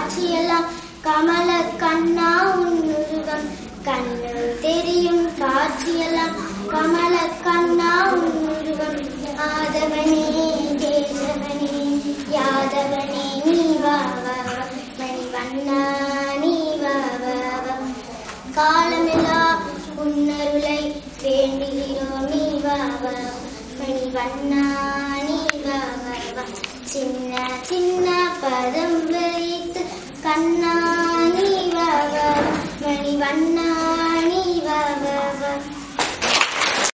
காட்சியெல்லாம் கமல கண்ணா உன்னுருவம் கண்ணில் தெரியும் காட்சியெல்லாம் கமல கண்ணா உன்னுருவம் ஆதவனே கேசவனே யாதவனே நீ வா வா வா. மணிவண்ணா நீ வா வா வா. காலமெல்லாம் உன்னருளை வேண்டுகிறோம் நீ வா வா மணிவண்ணா நீ வா வா வா. சின்ன சின்ன பதம் வைத்து கண்ணா நீ வா வா மணிவண்ணா நீ